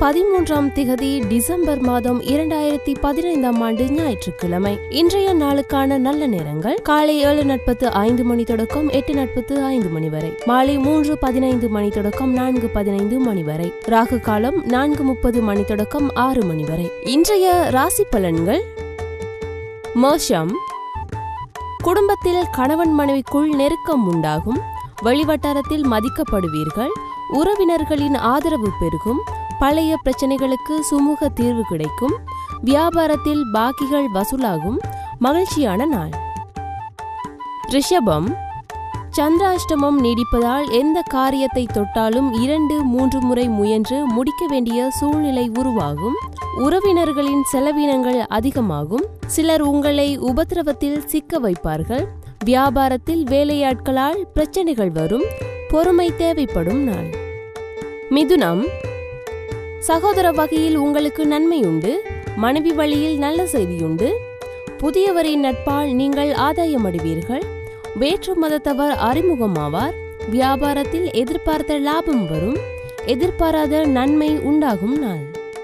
பதிமூன்றாம் திகதி டிசம்பர் மாதம் இரண்டாயிரத்தி பதினைந்தாம் ஆண்டு ஞாயிற்றுக்கிழமை இன்றைய நாளுக்கான நல்ல நேரங்கள் காலை ஏழு நாற்பத்து ஐந்து மணி தொடக்கம் எட்டு நாற்பத்து ஐந்து மணி வரை மாலை மூன்று பதினைந்து மணி தொடக்கம் நான்கு பதினைந்து மணி வரை ராகு காலம் நான்கு முப்பது மணி தொடக்கம் ஆறு மணி வரை இன்றைய ராசி பலன்கள் மேஷம் குடும்பத்தில் கணவன் மனைவிக்குள் நெருக்கம் உண்டாகும் வெளிவட்டாரத்தில் மதிக்கப்படுவீர்கள் உறவினர்களின் ஆதரவு பெருகும் பழைய பிரச்சனைகளுக்கு சுமூக தீர்வு கிடைக்கும் வியாபாரத்தில் பாக்கிகள் வசூலாகும் மகிழ்ச்சியான நாள் ரிஷபம் சந்திராஷ்டமம் நீடிப்பதால் எந்த காரியத்தை தொட்டாலும் இரண்டு மூன்று முறை முயன்று முடிக்க வேண்டிய சூழ்நிலை உருவாகும் உறவினர்களின் செலவினங்கள் அதிகமாகும் சிலர் உங்களை உபத்திரவத்தில் சிக்க வைப்பார்கள் வியாபாரத்தில் வேலையாட்களால் பிரச்சனைகள் வரும் பொறுமை தேவைப்படும் நாள் மிதுனம் சகோதர வகையில் உங்களுக்கு நன்மையுண்டு மனைவி வழியில் நல்ல செய்தியுண்டு புதியவரின் நட்பால் நீங்கள் ஆதாயம் அடைவீர்கள் வேற்று மதத்தவர் அறிமுகமாவார் வியாபாரத்தில் எதிர்பார்த்த லாபம் வரும் எதிர்பாராத நன்மை உண்டாகும் நாள்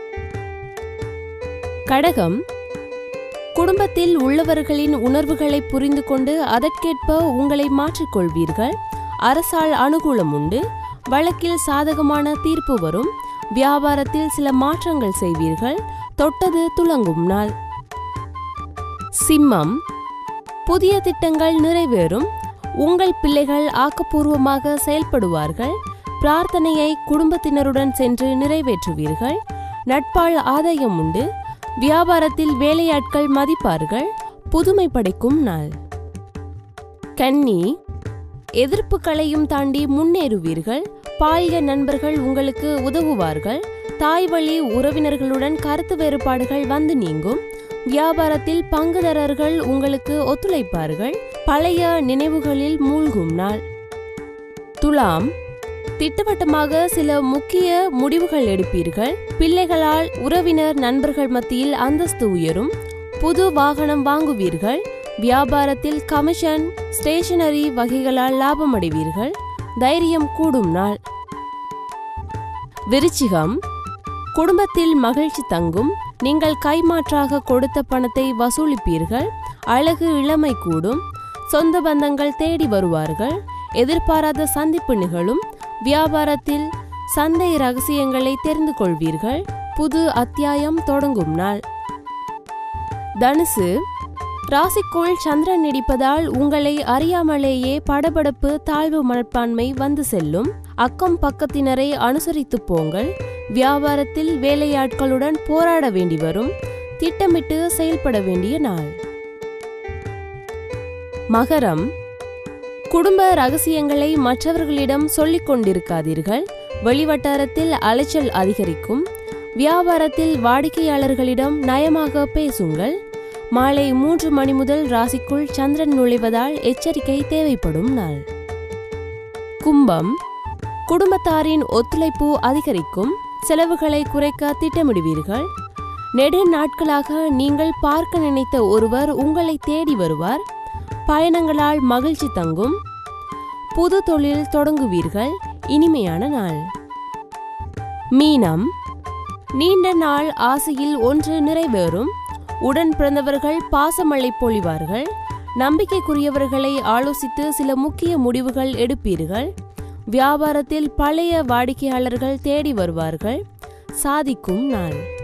கடகம் குடும்பத்தில் உள்ளவர்களின் உணர்வுகளை புரிந்து கொண்டு அதற்கேற்ப உங்களை மாற்றிக்கொள்வீர்கள் அரசால் அனுகூலம் உண்டு வழக்கில் சாதகமான தீர்ப்பு வரும் வியாபாரத்தில் சில மாற்றங்கள் செய்வீர்கள் தொட்டது துலங்கும் நாள் சிம்மம் புதிய திட்டங்கள் நிறைவேறும் உங்கள் பிள்ளைகள் ஆக்கப்பூர்வமாக செயல்படுவார்கள் பிரார்த்தனையை குடும்பத்தினருடன் சென்று நிறைவேற்றுவீர்கள் நட்பால் ஆதாயம் உண்டு வியாபாரத்தில் வேலையாட்கள் மதிப்பார்கள் புதுமை படைக்கும் நாள் கன்னி எதிர்ப்புகளையும் தாண்டி முன்னேறுவீர்கள் பால்ய நண்பர்கள் உங்களுக்கு உதவுவார்கள் தாய் வழி உறவினர்களுடன் கருத்து வேறுபாடுகள் வந்து நீங்கும் வியாபாரத்தில் பங்குதாரர்கள் உங்களுக்கு ஒத்துழைப்பார்கள் பழைய நினைவுகளில் மூழ்கும் நாள் துலாம் திட்டவட்டமாக சில முக்கிய முடிவுகள் எடுப்பீர்கள் பிள்ளைகளால் உறவினர் நண்பர்கள் மத்தியில் அந்தஸ்து உயரும் புது வாகனம் வாங்குவீர்கள் வியாபாரத்தில் கமிஷன் ஸ்டேஷனரி வகைகளால் லாபம் அடைவீர்கள் தைரியம் கூடும் நாள் விருச்சிகம் குடும்பத்தில் மகிழ்ச்சி தங்கும் நீங்கள் கைமாற்றாக கொடுத்த பணத்தை வசூலிப்பீர்கள் அழகு இளமை கூடும் சொந்த பந்தங்கள் தேடி வருவார்கள் எதிர்பாராத சந்திப்பு நிகழும் வியாபாரத்தில் சந்தை ரகசியங்களை தெரிந்து கொள்வீர்கள் புது அத்தியாயம் தொடங்கும் நாள் தனுசு ராசிக்குள் சந்திரன் நீடிப்பதால் உங்களை அறியாமலேயே படபடப்பு தாழ்வு மனப்பான்மை வந்து செல்லும் அக்கம் பக்கத்தினரை அனுசரித்து போங்கள் வியாபாரத்தில் வேலையாட்களுடன் போராட வேண்டி வரும் திட்டமிட்டு செயல்பட வேண்டிய நாள் மகரம் குடும்ப ரகசியங்களை மற்றவர்களிடம் சொல்லிக் கொண்டிருக்காதீர்கள் வெளிவட்டாரத்தில் அலைச்சல் அதிகரிக்கும் வியாபாரத்தில் வாடிக்கையாளர்களிடம் நயமாக பேசுங்கள் மாலை மூன்று மணி முதல் ராசிக்குள் சந்திரன் நுழைவதால் எச்சரிக்கை தேவைப்படும் நாள் கும்பம் குடும்பத்தாரின் ஒத்துழைப்பு அதிகரிக்கும் செலவுகளை குறைக்க திட்டமிடுவீர்கள் நெடு நாட்களாக நீங்கள் பார்க்க நினைத்த ஒருவர் உங்களை தேடி வருவார் பயணங்களால் மகிழ்ச்சி தங்கும் புது தொழில் தொடங்குவீர்கள் இனிமையான நாள் மீனம் நீண்ட நாள் ஆசையில் ஒன்று நிறைவேறும் உடன் பிறந்தவர்கள் பாசமழை பொழிவார்கள் நம்பிக்கைக்குரியவர்களை ஆலோசித்து சில முக்கிய முடிவுகள் எடுப்பீர்கள் வியாபாரத்தில் பழைய வாடிக்கையாளர்கள் தேடி வருவார்கள் சாதிக்கும் நாள்